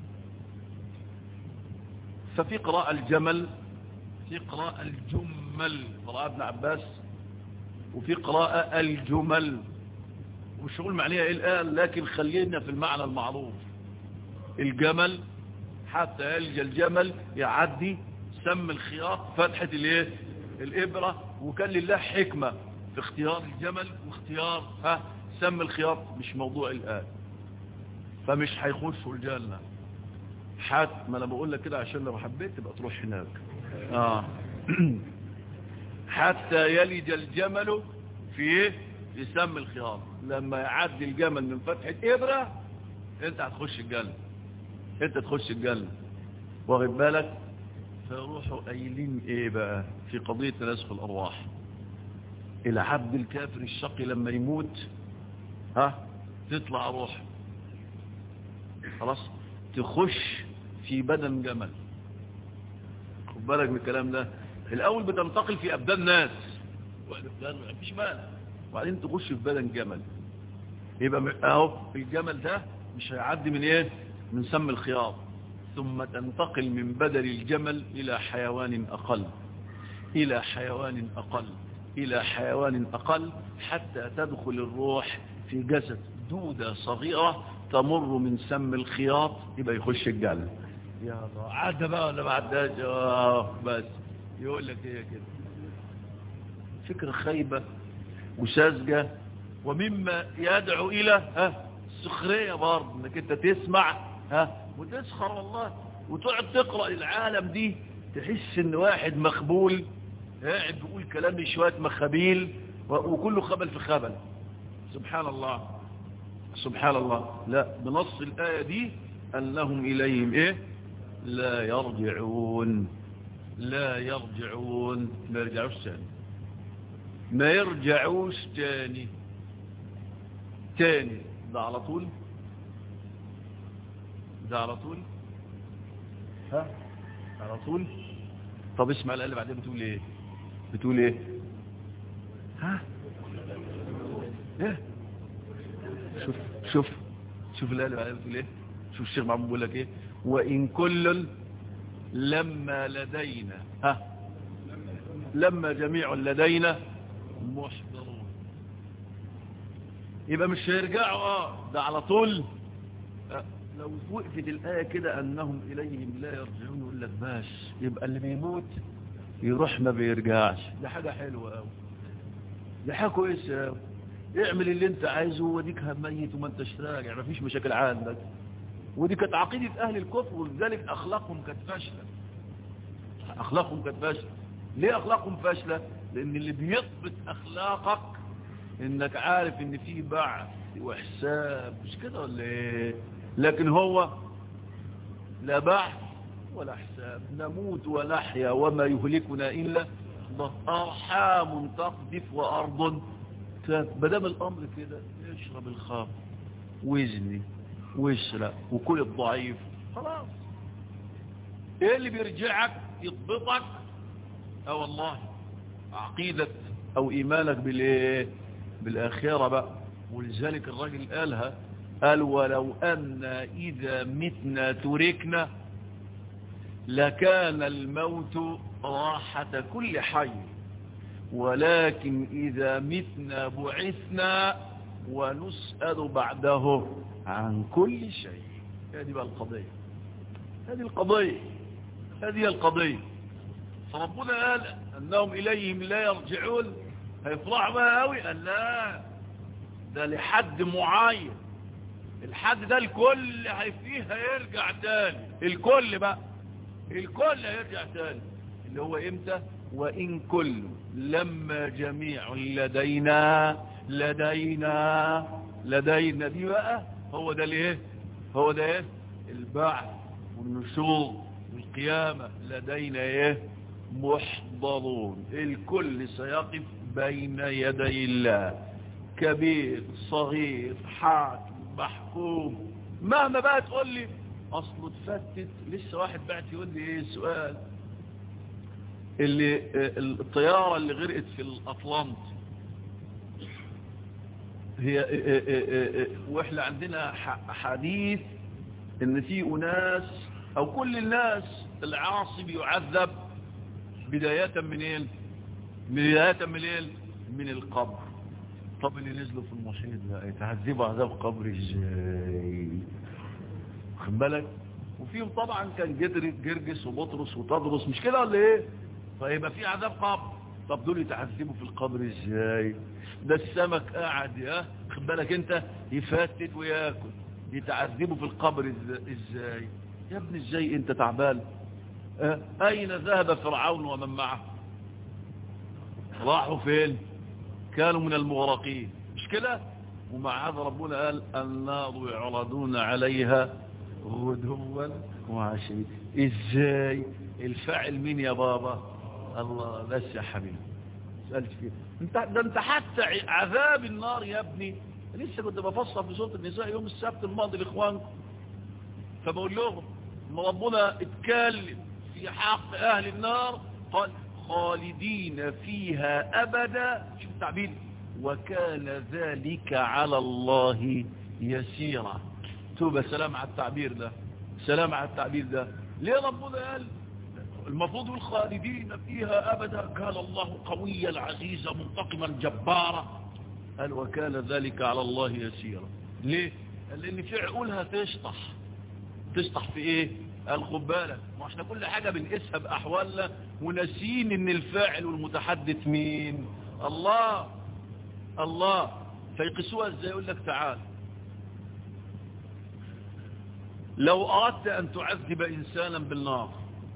ففي قراءة الجمل في قراءة الجمل قراءة ابن عباس وفي قراءة الجمل والشغل معنيها ايه الآن لكن خلينا في المعنى المعروف الجمل حتى يلجى الجمل يعدي سم الخياط فتحة الايه الإبرة وكان لله حكمة في اختيار الجمل واختيار ها سم الخياط مش موضوع الآن فمش هيخشوا الجنة حتى ما انا بقول لك كده عشان لو حبيت تبقى تروح هناك آه. حتى يلج الجمل في ايه في سم الخياط لما يعدي الجمل من فتحة إبرة انت هتخش الجنة انت تخش الجنة واخد بالك فيروحوا قايلين ايه بقى في قضية تناسخ الارواح العبد الكافر الشقي لما يموت ها تطلع روح خلاص تخش في بدن جمل خد بالك من الكلام ده الاول بتنتقل في ابدان ناس ما فيش مانع وبعدين تخش في بدن جمل يبقى اهو الجمل ده مش هيعدي من ايه من سم الخياط ثم تنتقل من بدن الجمل الى حيوان اقل الى حيوان اقل الى حيوان اقل حتى تدخل الروح في جسد دودة صغيرة تمر من سم الخياط يبقى يخش الجنة يا الله عدى بقى ولا ما عداش اه بس يقول لك ايه كده فكرة خيبة وساذجة ومما يدعو الى ها السخرية برضه انك انت تسمع ها وتسخر والله وتقعد تقرأ العالم دي تحس ان واحد مخبول قاعد بيقول كلام شوية مخابيل وكله خبل في خبل سبحان الله سبحان الله لا بنص الآية دي أنهم إليهم إيه لا يرجعون لا يرجعون ما يرجعوش تاني ما يرجعوش تاني تاني ده على طول ده على طول ها على طول طب اسمع الآية اللي بعدين بتقول ايه بتقول ايه ها ايه شوف شوف شوف الآية اللي بعدين بتقول ايه شوف الشيخ محمود بيقول لك ايه وإن كل لما لدينا ها لما جميع لدينا محضرون يبقى مش هيرجعوا اه ده على طول آه. لو وقفت الآية كده أنهم إليهم لا يرجعون يقول لك باش يبقى اللي بيموت يروح ما بيرجعش دي حاجة حلوة أوي دي حاجة كويسة أوي اعمل اللي انت عايزه وديك ميت وما انتش راجع مفيش مشاكل عندك ودي كانت عقيدة أهل الكفر ولذلك أخلاقهم كانت فاشلة أخلاقهم كانت فاشلة ليه أخلاقهم فاشلة لأن اللي بيضبط أخلاقك إنك عارف إن في بعث وحساب مش كده ولا إيه لكن هو لا بعث ولا حساب نموت ونحيا وما يهلكنا إلا أرحام تقذف وأرض بدام الأمر كده اشرب الخمر وزني واسرق وكل الضعيف خلاص ايه اللي بيرجعك يضبطك اه والله عقيدة او ايمانك بالايه بالاخرة بقى ولذلك الراجل قالها قال ولو ان اذا متنا تركنا لكان الموت راحة كل حي ولكن إذا متنا بعثنا ونسأل بعده عن كل شيء هذه بقى القضية هذه القضية هذه القضية فربنا قال أنهم إليهم لا يرجعون هيفرحوا بقى قوي قال لا ده لحد معين الحد ده الكل فيه هيرجع تاني الكل بقى الكل هيرجع تاني اللي هو امتى وإن كل لما جميع لدينا لدينا لدينا دي بقى هو ده الايه هو ده ايه البعث والنشور والقيامة لدينا ايه محضرون الكل سيقف بين يدي الله كبير صغير حاكم محكوم مهما بقى تقول لي اصله اتفتت لسه واحد بعت يقول لي ايه سؤال اللي الطيارة اللي غرقت في الاطلنط هي واحنا عندنا حديث ان في اناس او كل الناس العاصي بيعذب بداية منين بداية منين من القبر طب اللي نزلوا في المحيط بقى يتعذبوا عذاب قبر ازاي خد بالك وفيهم طبعا كان جدر جرجس وبطرس وتدرس مش كده ولا ايه فيبقى في عذاب قبر طب دول يتعذبوا في القبر ازاي ده السمك قاعد يا خد بالك انت يفتت وياكل يتعذبوا في القبر ازاي يا ابني ازاي انت تعبان اه؟ اين ذهب فرعون ومن معه راحوا فين كانوا من المغرقين مش كده ومع هذا ربنا قال النار يعرضون عليها غدوا وعشيا ازاي الفاعل مين يا بابا الله بس يا حبيبي سألت فيه انت ده انت حتى عذاب النار يا ابني لسه كنت بفصل في سوره النساء يوم السبت الماضي لاخوانكم فبقول لهم ان ربنا اتكلم في حق اهل النار قال خالدين فيها ابدا شوف التعبير وكان ذلك على الله يسيرا توبة سلام على التعبير ده سلام على التعبير ده ليه ربنا قال المفروض الخالدين فيها أبدا كان الله قويا عزيزا منتقما جبارا قال وكان ذلك على الله يسيرا ليه قال لأن في عقولها تشطح تشطح في ايه قال خد بالك ما احنا كل حاجة بنقيسها بأحوالنا وناسين ان الفاعل والمتحدث مين الله الله فيقسوها ازاي يقول لك تعال لو أردت أن تعذب إنسانا بالنار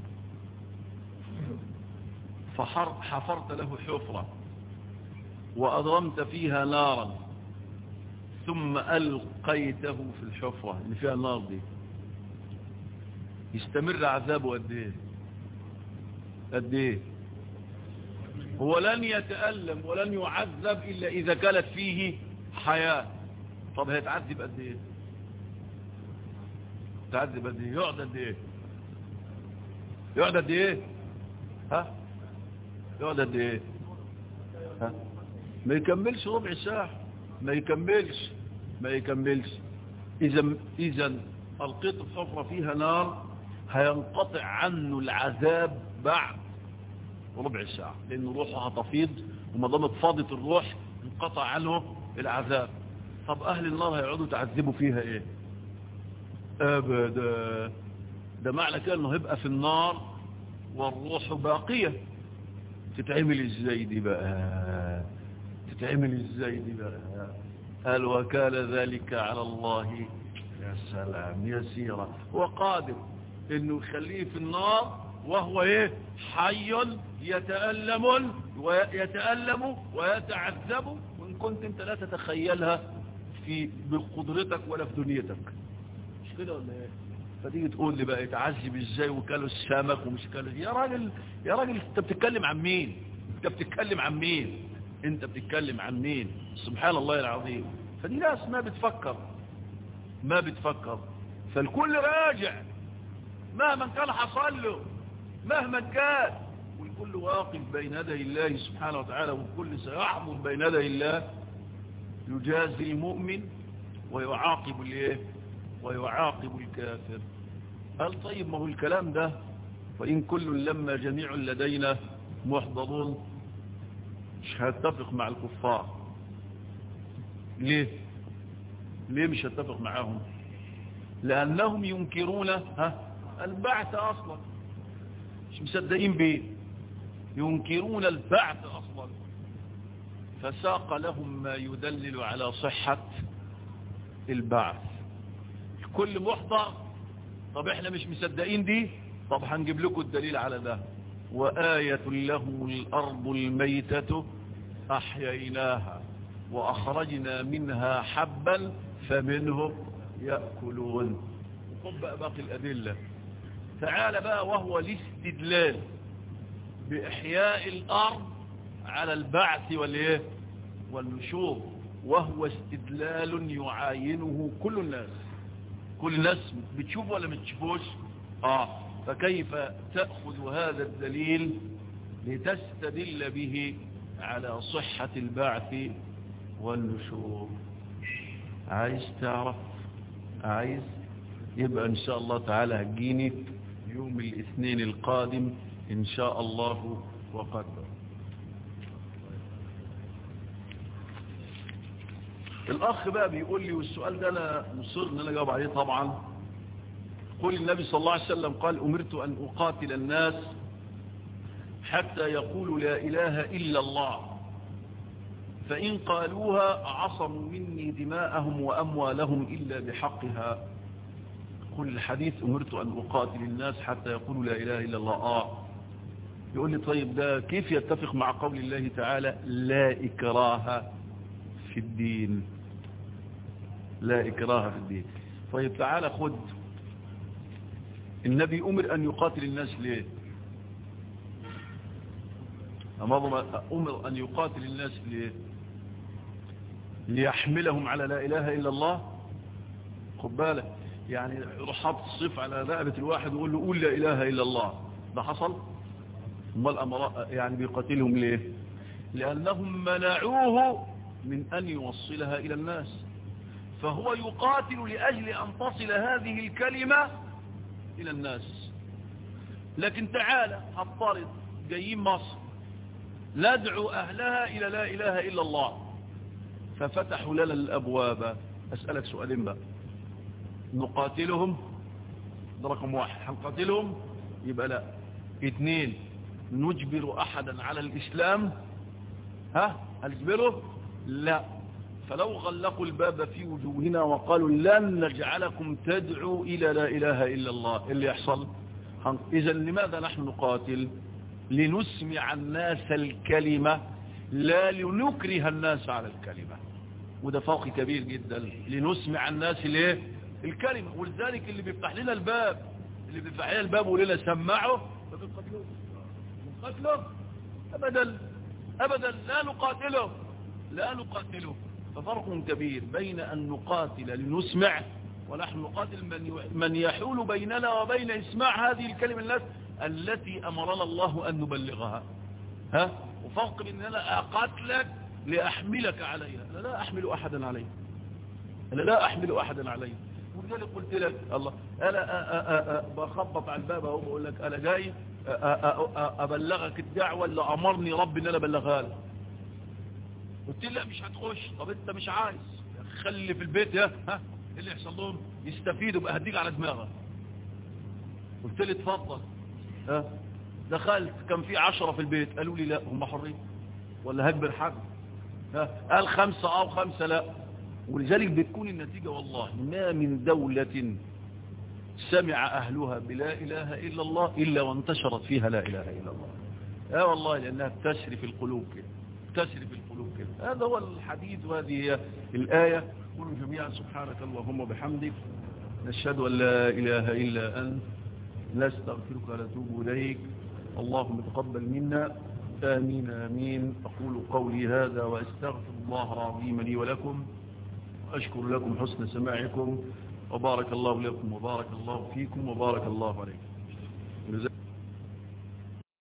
فحفرت له حفرة وأضرمت فيها نارا ثم ألقيته في الحفرة اللي فيها النار دي يستمر عذابه قد ايه قد ايه هو لن يتألم ولن يعذب إلا إذا كانت فيه حياة طب هيتعذب قد ايه تعذب قد ايه يقعد قد ايه يقعد قد ايه ها يقعد قد ايه ها ما يكملش ربع ساعة ما يكملش ما يكملش اذا اذا القيت الحفرة فيها نار هينقطع عنه العذاب بعد ربع ساعة لان روحه هتفيض وما دامت فاضت الروح انقطع عنه العذاب طب اهل النار هيقعدوا تعذبوا فيها ايه ابدا ده معنى كده انه هيبقى في النار والروح باقية تتعمل ازاي دي بقى تتعمل ازاي دي بقى قال وكان ذلك على الله يا سلام يسيرا وقادر انه يخليه في النار وهو ايه حي يتألم ويتألم ويتعذب وان كنت انت لا تتخيلها في بقدرتك ولا في دنيتك مش كده ولا ايه فتيجي تقول لي بقى يتعذب ازاي وكلوا السمك ومش كلوا يا راجل يا راجل انت بتتكلم عن مين انت بتتكلم عن مين انت بتتكلم عن مين سبحان الله العظيم فدي ناس ما بتفكر ما بتفكر فالكل راجع مهما كان حصل له مهما كان والكل واقف بين يدي الله سبحانه وتعالى والكل سيحضر بين يدي الله يجازي المؤمن ويعاقب الايه ويعاقب الكافر قال طيب ما هو الكلام ده وإن كل لما جميع لدينا محضرون مش هيتفق مع الكفار ليه ليه مش هيتفق معاهم لأنهم ينكرون ها البعث أصلا مش مصدقين بيه ينكرون البعث أصلا فساق لهم ما يدلل على صحة البعث كل محضر طب احنا مش مصدقين دي طب هنجيب لكم الدليل على ده وآية لهم الأرض الميتة أحييناها وأخرجنا منها حبا فمنه يأكلون خب بقى باقي الأدلة تعال بقى وهو الاستدلال بإحياء الأرض على البعث والإيه والنشور وهو استدلال يعاينه كل الناس كل الناس بتشوف ولا ما بتشوفوش اه فكيف تأخذ هذا الدليل لتستدل به على صحة البعث والنشور عايز تعرف عايز يبقى ان شاء الله تعالى هتجيني يوم الاثنين القادم ان شاء الله وقدر الاخ بقى بيقول لي والسؤال ده انا مصر ان انا اجاوب عليه طبعا قول النبي صلى الله عليه وسلم قال امرت ان اقاتل الناس حتى يقولوا لا اله الا الله فإن قالوها عصموا مني دماءهم وأموالهم إلا بحقها قل الحديث أمرت أن أقاتل الناس حتى يقولوا لا إله إلا الله آه يقول لي طيب ده كيف يتفق مع قول الله تعالى لا إكراه في الدين لا إكراه في الدين طيب تعالى خد النبي أمر أن يقاتل الناس ليه أمر أن يقاتل الناس ليه ليحملهم على لا إله إلا الله خد بالك يعني يروح حاطط الصيف على رقبة الواحد ويقول له قول لا إله إلا الله ده حصل امال الأمراء يعني بيقاتلهم ليه لأنهم منعوه من أن يوصلها إلى الناس فهو يقاتل لأجل أن تصل هذه الكلمة إلى الناس لكن تعالى هفترض جايين مصر ندعو أهلها إلى لا إله إلا الله ففتحوا لنا الأبواب أسألك سؤالين بقى نقاتلهم ده رقم واحد هنقاتلهم يبقى لا اثنين نجبر أحدا على الإسلام ها هنجبره لا فلو غلقوا الباب في وجوهنا وقالوا لن نجعلكم تدعوا إلى لا إله إلا الله اللي يحصل إذا لماذا نحن نقاتل لنسمع الناس الكلمة لا لنكره الناس على الكلمة وده فرق كبير جدا لنسمع الناس ليه الكلمة ولذلك اللي بيفتح لنا الباب اللي بيفتح لنا الباب ولنا سمعه فبنقتله نقتله أبدا أبدا لا نقاتله لا نقاتله ففرق كبير بين أن نقاتل لنسمع ونحن نقاتل من من يحول بيننا وبين اسماع هذه الكلمة الناس التي أمرنا الله أن نبلغها ها وفرق بين أنا أقاتلك لأحملك عليها أنا لا أحمل أحدا عليها أنا لا أحمل أحدا عليها ولذلك قلت لك الله أنا بخبط على الباب أهو بقول لك أنا جاي أبلغك الدعوة اللي أمرني ربي أن أنا أبلغها لك قلت لي لا مش هتخش طب أنت مش عايز خلي في البيت يا ها اللي يحصل لهم يستفيدوا بقى هديك على دماغك قلت لي اتفضل ها دخلت كان في عشرة في البيت قالوا لي لا هم حرين ولا هكبر حد ها قال خمسة او خمسة لا ولذلك بتكون النتيجة والله ما من دولة سمع أهلها بلا إله إلا الله إلا وانتشرت فيها لا إله إلا الله اه والله لأنها تسري في القلوب كده تسري في القلوب كده هذا هو الحديث وهذه هي الآية قولوا جميعا سبحانك اللهم وبحمدك نشهد أن لا إله إلا أنت نستغفرك ونتوب إليك اللهم تقبل منا آمين آمين أقول قولي هذا وأستغفر الله العظيم لي ولكم أشكر لكم حسن سماعكم وبارك الله لكم وبارك الله فيكم وبارك الله عليكم